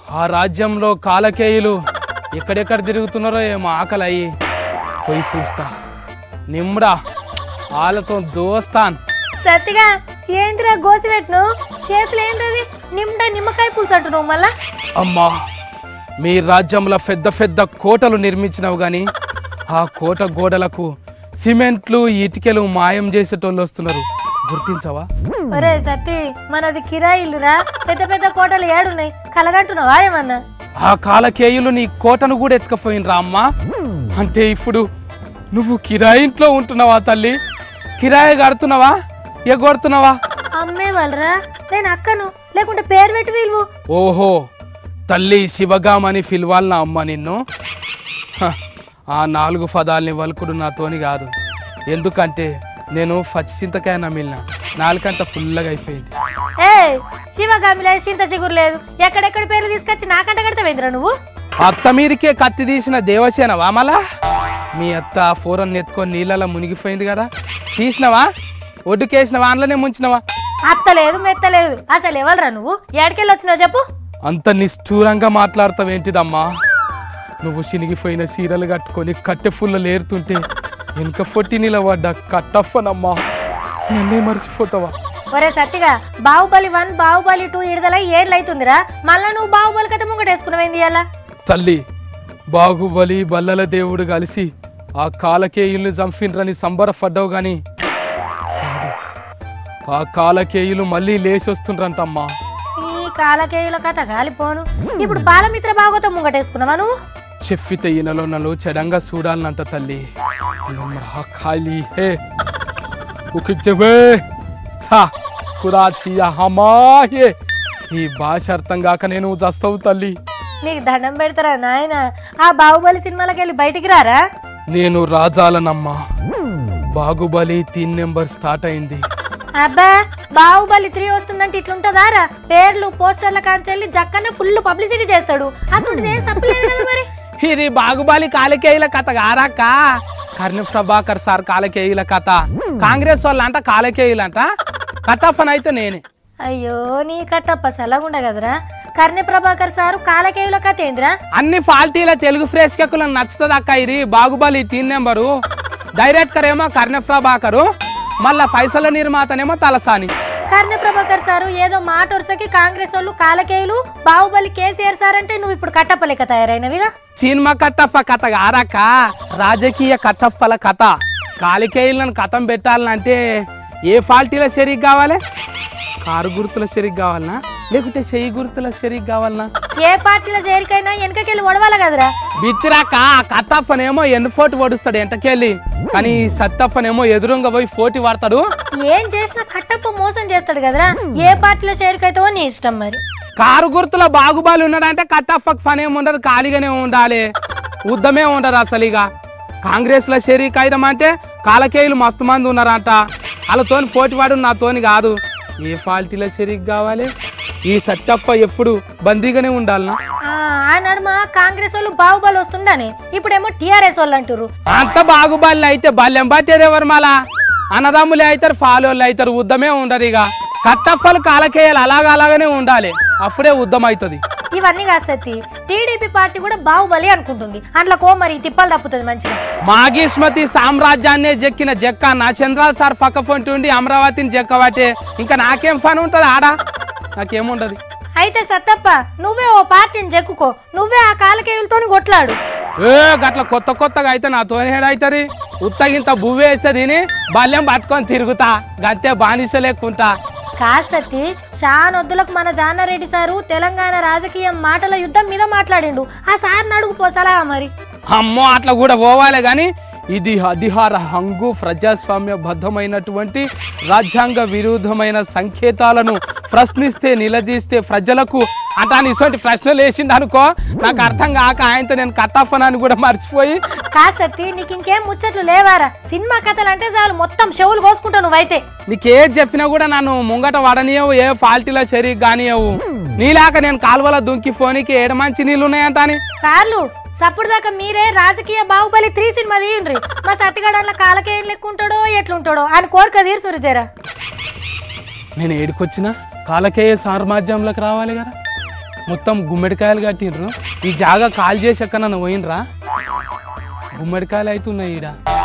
ఆ రాజ్యంలో కాలకేయులు ఎక్కడెక్కడ తిరుగుతున్నారో ఏమో ఆకలి అయ్యి పోయి చూస్తా నిమ్రా వాళ్ళతో దోస్తాన్ సత్తిగా ఏందిరా గోసి పెట్టు చేతులు ఏంటది నిమ్డా నిమ్మకాయ పులుసు అంటున్నావు మళ్ళా అమ్మా మీ రాజ్యంలో పెద్ద పెద్ద కోటలు నిర్మించినావు గాని ఆ కోట గోడలకు సిమెంట్లు ఇటుకలు మాయం చేసేటోళ్ళు వస్తున్నారు గుర్తించవా ఒరే సత్తి మనది కిరాయి ఇల్లురా పెద్ద పెద్ద కోటలు ఏడున్నాయి కలగంటున్నావా ఏమన్నా ఆ కాలకేయులు నీ కోటను కూడా ఎత్తుకపోయినరా అమ్మా అంటే ఇప్పుడు నువ్వు కిరాయి ఇంట్లో ఉంటున్నావా తల్లి కిరాయి కడుతున్నావా ఎగొడుతున్నావా అమ్మే వాళ్ళరా నేను అక్కను లేకుంటే పేరు పెట్టి వీలువు ఓహో తల్లి శివగామని పిలవాలనా అమ్మ నిన్ను హ, ఆ నాలుగు పదాలని వలుకుడు నాతోని కాదు ఎందుకంటే నేను పచ్చి చింతకాయ నమిలిన నాలుకంత ఫుల్గా అయిపోయింది ఏ శివగామి లేదు చింత చిగురు లేదు ఎక్కడెక్కడ పేర్లు తీసుకొచ్చి నాకంట కడతావేంద్రా నువ్వు అత్త మీదకే కత్తి తీసిన దేవసేన వామలా మీ అత్త ఫోరన్ ఎత్తుకొని నీళ్ళలో మునిగిపోయింది కదా తీసినవా ఒడ్డుకేసినవా అందులోనే ముంచినవా అత్తలేదు మెత్తలేదు అసలు ఎవరురా నువ్వు ఏడికెళ్ళి వచ్చినావు చెప్పు అంత నిష్ఠూరంగా మాట్లాడతావేంటిదమ్మా నువ్వు చినిగిపోయిన చీరలు కట్టుకొని కట్టె ఫుల్లలు ఏరుతుంటే వెనుక పొట్టి నిలబడ్డ కట్టఫనమ్మా నన్నే మర్చిపోతావా ఒరే సత్తిగా బాహుబలి వన్ బాహుబలి టూ ఇడదల ఏళ్ళు అవుతుందిరా మళ్ళా నువ్వు బాహుబలి కథ ముంగటేసుకున్నావేంది అలా తల్లి బాహుబలి బల్లల దేవుడు కలిసి ఆ కాలకేయుల్ని చంపినరని సంబరపడ్డావు గాని కాదు. ఆ కాలకేయులు మళ్ళీ లేచి వస్తుండ్రంటమ్మా ఈ కాలకేయుల కథ గాలిపోను ఇప్పుడు బాలమిత్ర భాగవతం ముంగటేసుకున్నావా నువ్వు చెప్పితే ఈయనలో నన్ను చెడంగా చూడాలనంట తల్లి నమ్మరా ఖాళీ హే ఉకిచ్చవే ఛా ఖుదా చియా హమాయే ఈ భాష అర్థం కాక నేను చస్తావు తల్లి నీకు దండం పెడతారా నాయన ఆ బాహుబలి సినిమాలకు వెళ్ళి బయటికి రారా నేను రాజాలనమ్మా బాగుబలి తీన్ నెంబర్ స్టార్ట్ అయింది అబ్బా బాహుబలి త్రీ వస్తుందంటే ఇట్లుంటదారా పేర్లు పోస్టర్ల కాంచెల్లి జక్కనే ఫుల్ పబ్లిసిటీ చేస్తాడు అసలు ఏం తప్పలేదు కదా మరి ఇది బాగుబలి కాలకేయుల కథ కారాక కర్ణ ప్రభాకర్ సార్ కాలకేయుల కథ కాంగ్రెస్ వాళ్ళంట కాలకేయులంట కథఫన్ అయితే నేనే అయ్యో నీ కట్టప్ప సలగుండ కదరా కర్ణె ప్రభాకర్ సారు కాలకేయుల కథ ఏంద్రా అన్ని ఫాల్టీల తెలుగు ఫ్రేస్కెక్కులను నచ్చుతుంది అక్క ఇది బాగుబలి తీన్ నెంబరు డైరెక్టర్ ఏమో కర్ణ ప్రభాకరు మళ్ళా పైసల నిర్మాతనేమో తలసాని కర్ణె ప్రభాకర్ సారు ఏదో మాట వరుసకి కాంగ్రెస్ వాళ్ళు కాలకేయులు బాహుబలి కేసీఆర్ సార్ అంటే నువ్వు ఇప్పుడు కట్టప్ప లెక్క తయారైనవిగా సినిమా కట్టప్ప కథ కారాక రాజకీయ కట్టప్పల కథ కాలికేయులను కథం పెట్టాలంటే ఏ ఫాల్టీల షరీక్ కావాలి కారు గుర్తుల షరీక్ కావాలనా లేకుంటే చెయ్యి గుర్తుల షరీక్ కావాలనా ఏ పార్టీలో చేరికైనా వెనకకెళ్ళి ఒడవాలి కదరా బిత్తిరాక ఆ కట్టప్పనేమో ఎన్ని ఫోటు పడుస్తాడు ఎంటకెళ్ళి కానీ ఈ సత్తప్పనేమో ఎదురుగా పోయి ఫోటి వాడతాడు ఏం చేసినా కట్టప్ప మోసం చేస్తాడు కదరా ఏ పార్టీలో చేరికైతావో నీ ఇష్టం మరి కారు గుర్తుల బాగుబాలు ఉన్నాడంటే కట్టప్పకు పని ఏమి ఉండదు ఖాళీగానే ఉండాలి యుద్ధమే ఉండదు అసలు ఇక కాంగ్రెస్ లో షరీక్ అయిదాం అంటే కాలకేయులు మస్తు మంది ఉన్నారంట వాళ్ళతోని పోటీవాడు నాతోని కాదు ఏ ఫాల్టీలో షరీక్ కావాలి ఈ సత్తప్ప ఎప్పుడు బందీగానే ఉండాలనా ఆ, ఆ నడుమ కాంగ్రెస్ వాళ్ళు బాహుబలి వస్తుండని ఇప్పుడేమో టిఆర్ఎస్ వాళ్ళు అంటారు అంత బాగుబాలి అయితే బల్లెం పట్టేది ఎవరు మళ్ళా అన్నదమ్ములే అవుతారు ఫాలోళ్ళు అవుతారు యుద్ధమే ఉండరు ఇక కట్టప్పలు కాలకేయాలి అలాగ అలాగనే ఉండాలి అప్పుడే యుద్ధం అవుతుంది ఇవన్నీ కాదు సత్తి టీడీపీ పార్టీ కూడా బాహుబలి అనుకుంటుంది అందులో మరి తిప్పలు తప్పుతుంది మంచిగా మాగీష్మతి సామ్రాజ్యాన్నే జెక్కిన జక్క నా చంద్రాల సార్ పక్క పొంటి ఉండి అమరావతిని జక్కబట్టే ఇంకా నాకేం పని ఉంటుంది ఆడ నాకేముంటది అయితే సత్తప్ప నువ్వే ఓ పార్టీని చెక్కుకో నువ్వే ఆ కాలకేయులతోని కొట్లాడు ఏ గట్ల కొత్త కొత్తగా అయితే నాతో అవుతుంది ఉత్తగింత బువ్వే వేస్తే తిని బల్యం పట్టుకొని తిరుగుతా గట్టే బానిస లేకుంటా కాదు సత్తి షానొద్దులకు మన జానారెడ్డి సారు తెలంగాణ రాజకీయం మాటల యుద్ధం మీద మాట్లాడిండు ఆ సార్ అడుగుపో సలహా మరి అమ్మో అట్లా కూడా పోవాలి కానీ ఇది అధిహార హంగు ప్రజాస్వామ్య బద్ధమైనటువంటి రాజ్యాంగ విరుద్ధమైన సంకేతాలను ప్రశ్నిస్తే నిలదీస్తే ప్రజలకు అటాని ఇటువంటి ప్రశ్నలు వేసిండు అనుకో నాకు అర్థం కాక ఆయనతో నేను కట్టఫనని కూడా మర్చిపోయి కాదు సత్తి నీకు ఇంకేం ముచ్చట్లు లేవారా సినిమా కథలు అంటే చాలు మొత్తం చెవులు కోసుకుంటావు నువ్వైతే నీకేది చెప్పినా కూడా నన్ను ముంగట వడనీయవు ఏ ఫాల్టీలో సరిగ్గా కానియవు నీలాక నేను కాలువలో దుంకి ఫోనికి ఏడ మంచి నీళ్ళు ఉన్నాయంట అని సార్లు సప్పుడు దాకా మీరే రాజకీయ బాహుబలి త్రీ సినిమా తీయండ్రి మా సత్తిగడన్ల కాలకేయం లెక్కుంటాడో ఎట్లుంటాడో ఆయన కోరిక తీర్చురు జరా నేను ఏడుకొచ్చినా కాలకేయ సామ్రాజ్యంలోకి రావాలి కదా మొత్తం గుమ్మడికాయలు కట్టిండ్రు ఈ జాగా కాల్ చేసాక నన్ను పోయినరా గుమ్మడికాయలు అయితే ఉన్నాయి ఈడ